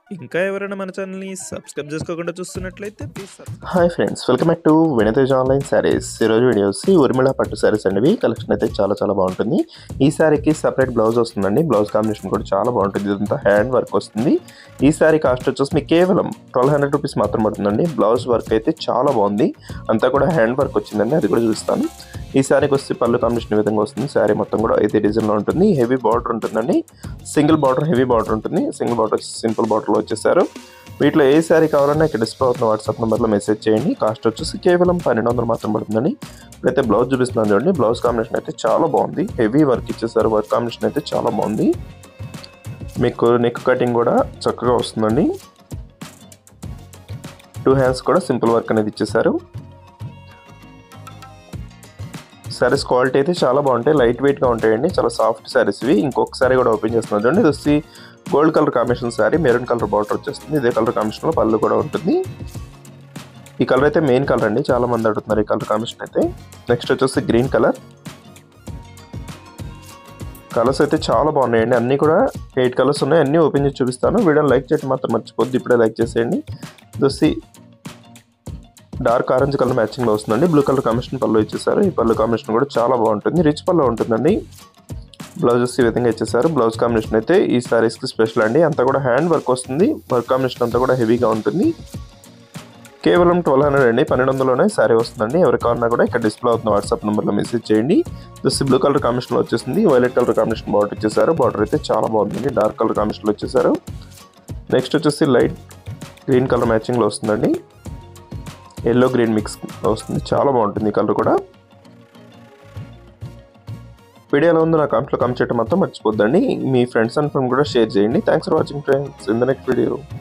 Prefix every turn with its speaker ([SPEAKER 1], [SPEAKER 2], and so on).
[SPEAKER 1] ఇంకా ఎవరైనా మన ఛానల్ని సబ్స్క్రైబ్ చేసుకోకుండా చూస్తున్నట్లయితే please subscribe
[SPEAKER 2] hi friends welcome back to Vinatej online sarees ఈరోజు వీడియో వచ్చి ఉర్మిళ పట్టు శారీస్ అండి కలెక్షన్ అయితే చాలా చాలా బాగుంటుంది ఈ శారీకి సపరేట్ బ్లౌజ్ వస్తుందండి బ్లౌజ్ కాంబినేషన్ కూడా చాలా బాగుంటుంది ఇదంతా హ్యాండ్ వర్క్ వస్తుంది ఈ శారీ కాస్ట్ వచ్చేసి మీకు కేవలం ట్వెల్వ్ హండ్రెడ్ రూపీస్ మాత్రం పడుతుందండి బ్లౌజ్ వర్క్ అయితే చాలా బాగుంది అంతా కూడా హ్యాండ్ వర్క్ వచ్చిందండి అది కూడా చూస్తాను ఈ శారీకి వస్తే పళ్ళు కాంబినేషన్ ఈ విధంగా వస్తుంది శారీ మొత్తం కూడా అయితే డిజైన్లో ఉంటుంది హెవీ బార్డర్ ఉంటుందండి సింగిల్ బార్డర్ హెవీ బార్డర్ ఉంటుంది సింగిల్ బార్డర్ సింపుల్ బార్డర్లో వచ్చేసారు వీటిలో ఏ శారీ కావాలన్నా ఇక్కడ డిస్ప్లే అవుతున్న వాట్సాప్ నెంబర్లో మెసేజ్ చేయండి కాస్ట్ వచ్చేసి కేవలం పన్నెండు వందలు మాత్రం పడుతుందండి ఇప్పుడైతే బ్లౌజ్ చూపిస్తున్నాను చూడండి బ్లౌజ్ కాంబినేషన్ అయితే చాలా బాగుంది హెవీ వర్క్ ఇచ్చేసారు వర్క్ కాంబినేషన్ అయితే చాలా బాగుంది మీకు నెక్ కటింగ్ కూడా చక్కగా వస్తుందండి టూ హ్యాండ్స్ కూడా సింపుల్ వర్క్ అనేది ఇచ్చేసారు శారీస్ క్వాలిటీ అయితే చాలా బాగుంటాయి లైట్ వెయిట్గా ఉంటాయండి చాలా సాఫ్ట్ శారీస్ ఇవి ఇంకొక సారీ కూడా ఓపెన్ చేస్తున్నాను చూడండి ఇది వచ్చి gold colour combination saree maroon colour border వచ్చేస్తుంది ఇదే కలర్ కాంబినేషన్లో పళ్ళు కూడా ఉంటుంది ఈ కలర్ అయితే మెయిన్ కలర్ అండి చాలా మంది అడుగుతున్నారు ఈ కలర్ కాంబినేషన్ అయితే నెక్స్ట్ వచ్చేసి గ్రీన్ కలర్ కలర్స్ అయితే చాలా బాగున్నాయండి అన్నీ కూడా ఎయిట్ కలర్స్ ఉన్నాయి అన్నీ ఓపెన్ చేసి చూపిస్తాను వీడియోని లైక్ చేయడం మాత్రం మర్చిపోద్ది ఇప్పుడే లైక్ చేసేయండి ఇది వచ్చి డార్క్ ఆరెంజ్ కలర్ మ్యాచింగ్లో వస్తుందండి బ్లూ కలర్ కాంబినేషన్ పళ్ళు ఇచ్చేసారు ఈ పళ్ళు కాంబినేషన్ కూడా చాలా బాగుంటుంది రిచ్ పళ్ళు ఉంటుందండి బ్లౌజెస్ ఈ విధంగా ఇచ్చేసారు బ్లౌజ్ కాంబినేషన్ అయితే ఈ సారీస్కి స్పెషల్ అండి అంతా కూడా హ్యాండ్ వర్క్ వస్తుంది వర్క్ కాంబినేషన్ అంతా కూడా హెవీగా ఉంటుంది కేవలం ట్వెల్వ్ హండ్రెడ్ అండి పన్నెండు వందలోనే శారీ వస్తుందండి ఎవరికి కావాలన్నా కూడా ఇక్కడ డిస్ప్లే అవుతున్న వాట్సాప్ నెంబర్లో మెసేజ్ చేయండి జస్ట్ బ్లూ కలర్ కాంబినేషన్లో వచ్చేసింది వైలెట్ కలర్ కాంబినేషన్ బార్డర్ ఇచ్చేసారు బార్డర్ అయితే చాలా బాగుందండి డార్క్ కలర్ కాంబినేషన్లో వచ్చేసారు నెక్స్ట్ వచ్చేసి లైట్ గ్రీన్ కలర్ మ్యాచింగ్లో వస్తుందండి ఎల్లో గ్రీన్ మిక్స్ వస్తుంది చాలా బాగుంటుంది ఈ కలర్ కూడా వీడియో ఎలా ఉందో నా కామెంట్లో కామెంట్ చేయడం మాత్రం మర్చిపోద్దండి మీ ఫ్రెండ్స్ అండ్ ఫ్రెండ్ కూడా షేర్ చేయండి thanks for watching friends in the next video